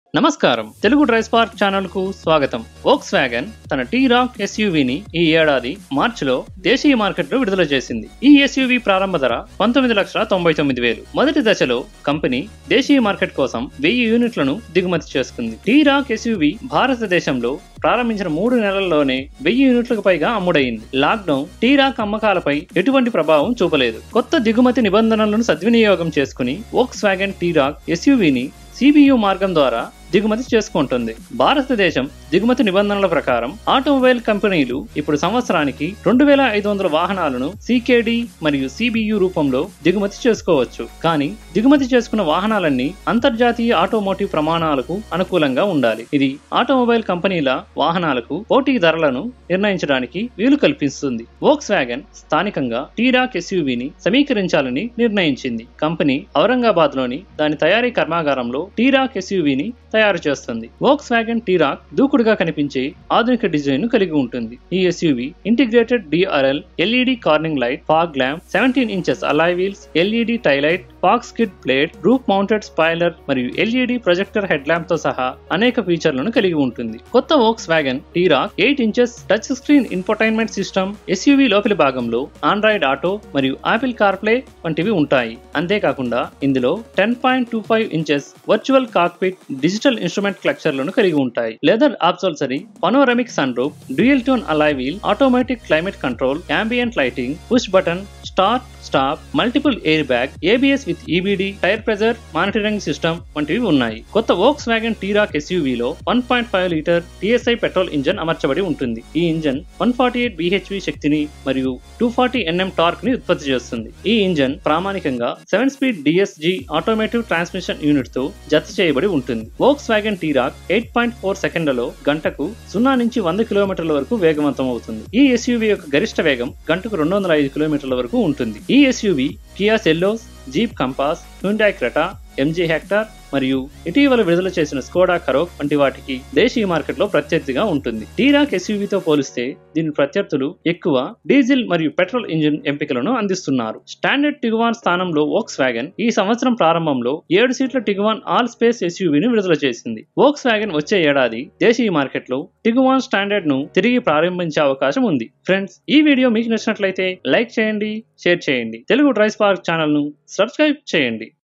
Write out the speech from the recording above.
నమస్కారం Telugu dry spark channel కు స్వాగతం వోక్స్ వ్యాగన్ తన టీ రాక్ ఎస్యూవీని ఈ ఏడాది మార్చిలో దేశీయ మార్కెట్లో విడుదల చేసింది ఈ ఎస్యూవీ ప్రారంభ ధర పంతొమ్మిది లక్షల తొంభై తొమ్మిది వేలు మొదటి దశలో కంపెనీ దేశీయ మార్కెట్ కోసం వెయ్యి యూనిట్లను దిగుమతి చేసుకుంది టీ రాక్ ఎస్యూవీ భారతదేశంలో ప్రారంభించిన మూడు నెలల్లోనే వెయ్యి యూనిట్లకు పైగా అమ్ముడైంది లాక్డౌన్ టీ రాక్ అమ్మకాలపై ఎటువంటి ప్రభావం చూపలేదు కొత్త దిగుమతి నిబంధనలను సద్వినియోగం చేసుకుని వోక్స్ వ్యాగన్ టీ రాక్ ఎస్యూవీని సిబియు మార్గం ద్వారా దిగుమతి చేసుకుంటుంది భారతదేశం దిగుమతి నిబంధనల ప్రకారం ఆటోమొబైల్ కంపెనీలు ఇప్పుడు సంవత్సరానికి రెండు వేల ఐదు వందల వాహనాలను సికేడి మరియు సిబియు రూపంలో దిగుమతి చేసుకోవచ్చు కానీ దిగుమతి చేసుకున్న వాహనాలన్నీ అంతర్జాతీయ ఆటోమోటివ్ ప్రమాణాలకు అనుకూలంగా ఉండాలి ఇది ఆటోమొబైల్ కంపెనీల వాహనాలకు పోటీ ధరలను నిర్ణయించడానికి వీలు కల్పిస్తుంది వోక్స్ వ్యాగన్ స్థానికంగా టీరాక్ ఎస్యూవీని సమీకరించాలని నిర్ణయించింది కంపెనీ ఔరంగాబాద్ లోని దాని తయారీ కర్మాగారంలో టీరాక్ ఎస్యూవీని తయారు చేస్తుంది వోక్స్ వ్యాగన్ టీరాక్ దూకుడుగా కనిపించే ఆధునిక డిజైన్ ను కలిగి ఉంటుంది ఈ SUV integrated DRL LED cornering light fog lamp seventeen inches alloy wheels LED taillight faux skid plate roof mounted spoiler మరియు ఎల్ఈడి ప్రొజెక్టర్ హెడ్ ల్యాంప్ తో సహా అనేక ఫీచర్లను కలిగి ఉంటుంది కొత్త Volkswagen T Roc eight inches touch screen infotainment system SUV లోపలి భాగంలో ఆండ్రాయిడ్ ఆటో మరియు ఆపిల్ కార్ప్లే వంటివి ఉంటాయి అంతేకాకుండా ఇందులో ten point two five inches virtual cockpit digital instrument క్లక్చర్లను కలిగి ఉంటాయి leather ఆబ్సల్సరీ panoramic sunroof dual tone alloy wheel automatic climate control ambient lighting push button start stop multiple airbag ABS with EBD tyre pressure monitoring system వంటివి ఉన్నాయి కొత్త Volkswagen T Roc ఎస్యూవీలో one point five litre TSI petrol engine అమర్చబడి ఉంటుంది ఈ engine one forty eight BHP శక్తిని మరియు two forty NM torque ని ఉత్పత్తి చేస్తుంది ఈ ఇంజన్ ప్రామాణికంగా seven speed DSG automotive transmission unit తో జత చేయబడి ఉంటుంది Volkswagen T Roc eight point four సెకండ్లలో గంటకు సున్నా నుంచి వంద కిలోమీటర్ల వరకు వేగవంతం అవుతుంది ఈ ఎస్యూవీ యొక్క గరిష్ట వేగం గంటకు రెండు వందల ఐదు కిలోమీటర్ల వరకు ఉంటుంది ఈ SUV Kia Seltos Jeep Compass Hyundai Creta MG Hector మరియు ఇటీవల విడుదల చేసిన స్కోడా కరోక్ వంటి వాటికి దేశీయ మార్కెట్లో ప్రత్యర్థిగా ఉంటుంది టీరాక్ ఎస్యూవీతో పోలిస్తే దీని ప్రత్యర్థులు ఎక్కువ డీజిల్ మరియు పెట్రోల్ ఇంజిన్ ఎంపికలను అందిస్తున్నారు స్టాండర్డ్ టిగువాన్ స్థానంలో వోక్స్ వ్యాగన్ ఈ సంవత్సరం ప్రారంభంలో ఏడు సీట్ల టిగువాన్ ఆల్ స్పేస్ ఎస్యూవీని విడుదల చేసింది వోక్స్ వ్యాగన్ వచ్చే ఏడాది దేశీయ మార్కెట్లో టిగువాన్ స్టాండర్డ్ ను తిరిగి ప్రారంభించే అవకాశం ఉంది ఫ్రెండ్స్ ఈ వీడియో మీకు నచ్చినట్లయితే లైక్ చేయండి షేర్ చేయండి తెలుగు డ్రై స్పార్క్ ఛానల్ ను సబ్స్క్రైబ్ చేయండి